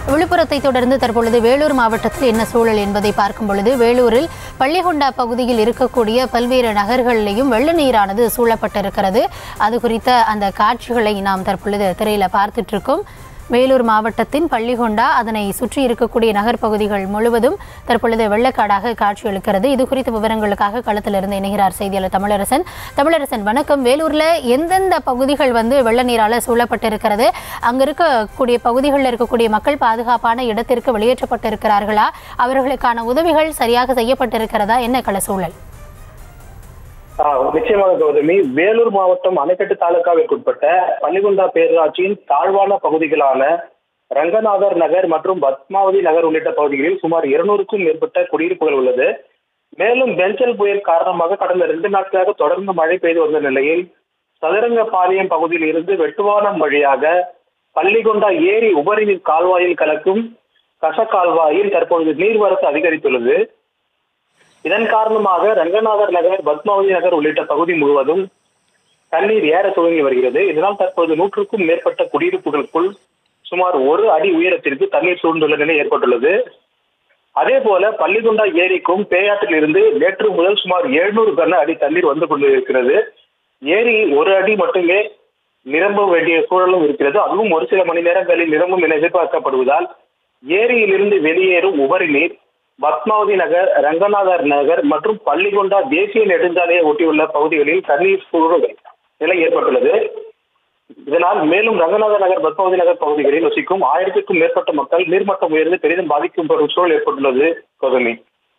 விழுப்புரத்தை தொடர்ந்து தற்பொழுது வேலூர் மாவட்டத்தில் என்ன சூழல் என்பதை பார்க்கும் பொழுது வேலூரில் பள்ளிகொண்டா பகுதியில் இருக்கக்கூடிய பல்வேறு நகர்களிலேயும் வெள்ள நீரானது சூழப்பட்டிருக்கிறது அது குறித்த அந்த காட்சிகளை நாம் தற்பொழுது திரையில பார்த்துட்டு இருக்கோம் வேலூர் மாவட்டத்தின் பள்ளிகொண்டா அதனை சுற்றி இருக்கக்கூடிய நகர் பகுதிகள் முழுவதும் தற்பொழுது வெள்ளக்காடாக காட்சியளிக்கிறது இது குறித்த விவரங்களுக்காக களத்திலிருந்து இணைகிறார் செய்தியாளர் தமிழரசன் தமிழரசன் வணக்கம் வேலூர்ல எந்தெந்த பகுதிகள் வந்து வெள்ள நீரால சூழப்பட்டிருக்கிறது அங்க இருக்கக்கூடிய பகுதிகளில் இருக்கக்கூடிய மக்கள் பாதுகாப்பான இடத்திற்கு வெளியேற்றப்பட்டிருக்கிறார்களா அவர்களுக்கான உதவிகள் சரியாக செய்யப்பட்டிருக்கிறதா என்ன கள சூழல் ஆஹ் நிச்சயமாக கௌதமி வேலூர் மாவட்டம் அணைக்கட்டு தாலுகாவிற்குட்பட்ட பள்ளிகுண்டா பேரூராட்சியின் தாழ்வான பகுதிகளான ரங்கநாதர் நகர் மற்றும் பத்மாவதி நகர் உள்ளிட்ட பகுதிகளில் சுமார் இருநூறுக்கும் மேற்பட்ட குடியிருப்புகள் உள்ளது மேலும் பெஞ்சல் புயல் காரணமாக கடந்த இரண்டு நாட்களாக தொடர்ந்து மழை பெய்து வந்த நிலையில் சதுரங்கபாளையம் பகுதியில் இருந்து வெட்டுவானம் வழியாக பள்ளிகொண்டா ஏரி உபரி நீர் கால்வாயில் கலக்கும் கசக்கால்வாயில் தற்பொழுது நீர்வரத்து அதிகரித்துள்ளது இதன் காரணமாக ரங்கநாதர் நகர் பத்மாவதி நகர் உள்ளிட்ட பகுதி முழுவதும் தண்ணீர் ஏற துவங்கி வருகிறது இதனால் தற்போது நூற்றுக்கும் மேற்பட்ட குடியிருப்புகளுக்குள் சுமார் ஒரு அடி உயரத்திற்கு தண்ணீர் சூழ்ந்துள்ள நிலை ஏற்பட்டுள்ளது அதே போல பள்ளிகுண்டா ஏரிக்கும் பேயாற்றில் இருந்து நேற்று முதல் சுமார் எழுநூறு கன அடி தண்ணீர் வந்து கொண்டிருக்கிறது ஏரி ஒரு அடி மட்டுமே நிரம்ப வேண்டிய சூழலும் இருக்கிறது அதுவும் ஒரு சில மணி நேரங்களில் நிரம்பும் என எதிர்பார்க்கப்படுவதால் ஏரியிலிருந்து வெளியேறும் உபரி நீர் பத்மாவதி நகர் ரங்கநாதர் நகர் மற்றும் பள்ளிகொண்டா தேசிய நெடுஞ்சாலையை ஒட்டியுள்ள பகுதிகளில் தண்ணீர் சூழல் நிலை ஏற்பட்டுள்ளது இதனால் மேலும் ரங்கநாதர் நகர் பத்மாவதி நகர் பகுதிகளில் வசிக்கும் ஆயிரத்திற்கும் மேற்பட்ட மக்கள் நீர்மட்டம் உயர்ந்து பெரிதும் பாதிக்கும் ஒரு சூழல் ஏற்பட்டுள்ளது கௌதமி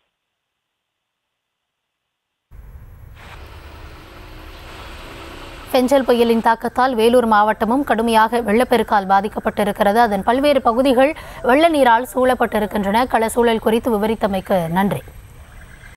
பெஞ்சல் புயலின் தாக்கத்தால் வேலூர் மாவட்டமும் கடுமையாக வெள்ளப்பெருக்கால் பாதிக்கப்பட்டிருக்கிறது அதன் பல்வேறு பகுதிகள் வெள்ள நீரால் சூழப்பட்டிருக்கின்றன கள சூழல் குறித்து விவரித்தமைக்கு நன்றி